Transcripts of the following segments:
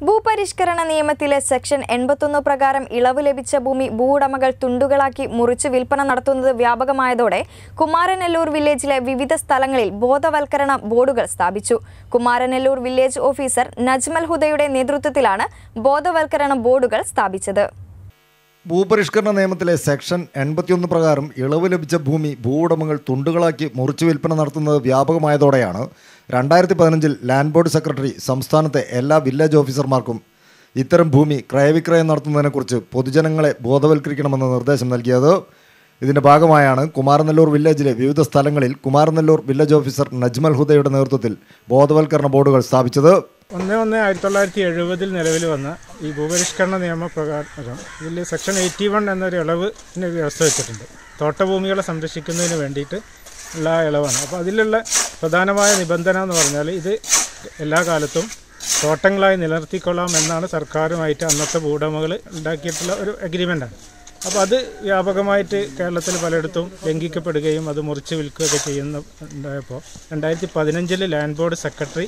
ഭൂപരിഷ്കരണ നിയമത്തിലെ സെക്ഷൻ എൺപത്തൊന്ന് പ്രകാരം ഇളവ് ലഭിച്ച ഭൂമി ഭൂവുടമകൾ തുണ്ടുകളാക്കി മുറിച്ച് വിൽപ്പന നടത്തുന്നത് വ്യാപകമായതോടെ കുമാരനെല്ലൂർ വില്ലേജിലെ വിവിധ സ്ഥലങ്ങളിൽ ബോധവൽക്കരണ ബോർഡുകൾ സ്ഥാപിച്ചു കുമാരനെല്ലൂർ വില്ലേജ് ഓഫീസർ നജ്മൽ ഹുദയുടെ നേതൃത്വത്തിലാണ് ബോധവൽക്കരണ ബോർഡുകൾ സ്ഥാപിച്ചത് ഭൂപരിഷ്കരണ നിയമത്തിലെ സെക്ഷൻ എൺപത്തിയൊന്ന് പ്രകാരം ഇളവ് ലഭിച്ച ഭൂമി ഭൂവുടമകൾ തുണ്ടുകളാക്കി മുറിച്ചു വിൽപ്പന നടത്തുന്നത് വ്യാപകമായതോടെയാണ് രണ്ടായിരത്തി പതിനഞ്ചിൽ ലാൻഡ് ബോർഡ് സെക്രട്ടറി സംസ്ഥാനത്തെ എല്ലാ വില്ലേജ് ഓഫീസർമാർക്കും ഇത്തരം ഭൂമി ക്രയവിക്രയം നടത്തുന്നതിനെക്കുറിച്ച് പൊതുജനങ്ങളെ ബോധവൽക്കരിക്കണമെന്ന് നിർദ്ദേശം നൽകിയത് ഇതിന്റെ ഭാഗമായാണ് കുമാരനെല്ലൂർ വില്ലേജിലെ വിവിധ സ്ഥലങ്ങളിൽ കുമാരനെല്ലൂർ വില്ലേജ് ഓഫീസർ നജ്മൽ ഹുദയുടെ നേതൃത്വത്തിൽ ബോധവൽക്കരണ ബോർഡുകൾ സ്ഥാപിച്ചത് ഒന്ന് ഒന്ന് ആയിരത്തി തൊള്ളായിരത്തി എഴുപതിൽ നിലവിൽ വന്ന ഈ ഭൂപരിഷ്കരണ നിയമപ്രകാരം ഇതിൽ സെക്ഷൻ എയ്റ്റി വൺ എന്നൊരു ഇളവിന് വ്യവസ്ഥ വെച്ചിട്ടുണ്ട് തോട്ടഭൂമികളെ സംരക്ഷിക്കുന്നതിന് വേണ്ടിയിട്ട് ഉള്ള ആ ഇളവാണ് അപ്പോൾ അതിലുള്ള പ്രധാനമായ നിബന്ധന എന്ന് പറഞ്ഞാൽ ഇത് എല്ലാ കാലത്തും തോട്ടങ്ങളായി നിലനിർത്തിക്കൊള്ളാം എന്നാണ് സർക്കാരുമായിട്ട് അന്നത്തെ ഭൂവുടമകൾ ഉണ്ടാക്കിയിട്ടുള്ള ഒരു അഗ്രിമെൻ്റാണ് അപ്പോൾ അത് വ്യാപകമായിട്ട് കേരളത്തിൽ പലയിടത്തും ലംഘിക്കപ്പെടുകയും അത് മുറിച്ച് വിൽക്കുകയൊക്കെ ചെയ്യുന്ന ഉണ്ടായപ്പോൾ രണ്ടായിരത്തി പതിനഞ്ചിൽ ലാൻഡ് ബോർഡ് സെക്രട്ടറി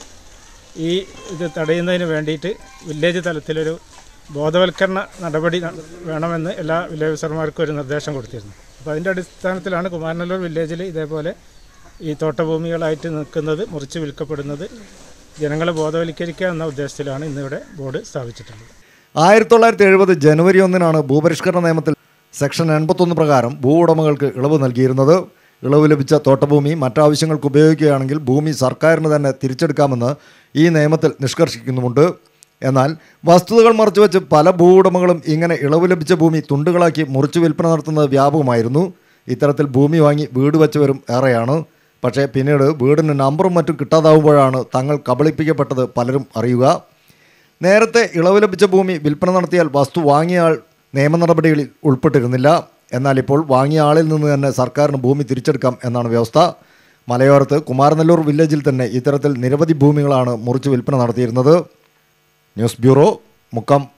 ഈ ഇത് തടയുന്നതിന് വേണ്ടിയിട്ട് വില്ലേജ് തലത്തിലൊരു ബോധവൽക്കരണ നടപടി ന- വേണമെന്ന് എല്ലാ വില്ലേജ് ഓഫീസർമാർക്കും ഒരു നിർദ്ദേശം കൊടുത്തിരുന്നു അപ്പോൾ അതിൻ്റെ അടിസ്ഥാനത്തിലാണ് കുമാരനല്ലൂർ വില്ലേജിൽ ഇതേപോലെ ഈ തോട്ടഭൂമികളായിട്ട് നിൽക്കുന്നത് മുറിച്ച് വിൽക്കപ്പെടുന്നത് ജനങ്ങളെ ബോധവൽക്കരിക്കുക എന്ന ഉദ്ദേശത്തിലാണ് ഇന്നിവിടെ ബോർഡ് സ്ഥാപിച്ചിട്ടുള്ളത് ആയിരത്തി തൊള്ളായിരത്തി എഴുപത് ജനുവരി ഒന്നിനാണ് ഭൂപരിഷ്കരണ നിയമത്തിൽ സെക്ഷൻ എൺപത്തൊന്ന് പ്രകാരം ഭൂ ഉടമകൾക്ക് ഇളവ് നൽകിയിരുന്നത് ഇളവ് ലഭിച്ച തോട്ടഭൂമി മറ്റാവശ്യങ്ങൾക്ക് ഉപയോഗിക്കുകയാണെങ്കിൽ ഭൂമി സർക്കാരിന് തന്നെ തിരിച്ചെടുക്കാമെന്ന് ഈ നിയമത്തിൽ നിഷ്കർഷിക്കുന്നുമുണ്ട് എന്നാൽ വസ്തുതകൾ മറച്ചുവെച്ച് പല ഭൂ ഉടമകളും ഇങ്ങനെ ഇളവ് ലഭിച്ച ഭൂമി തുണ്ടുകളാക്കി മുറിച്ചു വിൽപ്പന നടത്തുന്നത് വ്യാപകമായിരുന്നു ഇത്തരത്തിൽ ഭൂമി വാങ്ങി വീട് വെച്ചവരും ഏറെയാണ് പക്ഷേ പിന്നീട് വീടിന് നമ്പറും മറ്റും കിട്ടാതാവുമ്പോഴാണ് തങ്ങൾ കബളിപ്പിക്കപ്പെട്ടത് പലരും അറിയുക നേരത്തെ ഇളവ് ലഭിച്ച ഭൂമി വിൽപ്പന നടത്തിയാൽ വസ്തു വാങ്ങിയ ആൾ നിയമ നടപടികളിൽ ഉൾപ്പെട്ടിരുന്നില്ല എന്നാൽ ഇപ്പോൾ വാങ്ങിയ ആളിൽ നിന്ന് തന്നെ സർക്കാരിന് ഭൂമി തിരിച്ചെടുക്കാം എന്നാണ് വ്യവസ്ഥ മലയോരത്ത് കുമാരനെല്ലൂർ വില്ലേജിൽ തന്നെ ഇത്തരത്തിൽ നിരവധി ഭൂമികളാണ് മുറിച്ച് വിൽപ്പന നടത്തിയിരുന്നത് ന്യൂസ് ബ്യൂറോ മുക്കം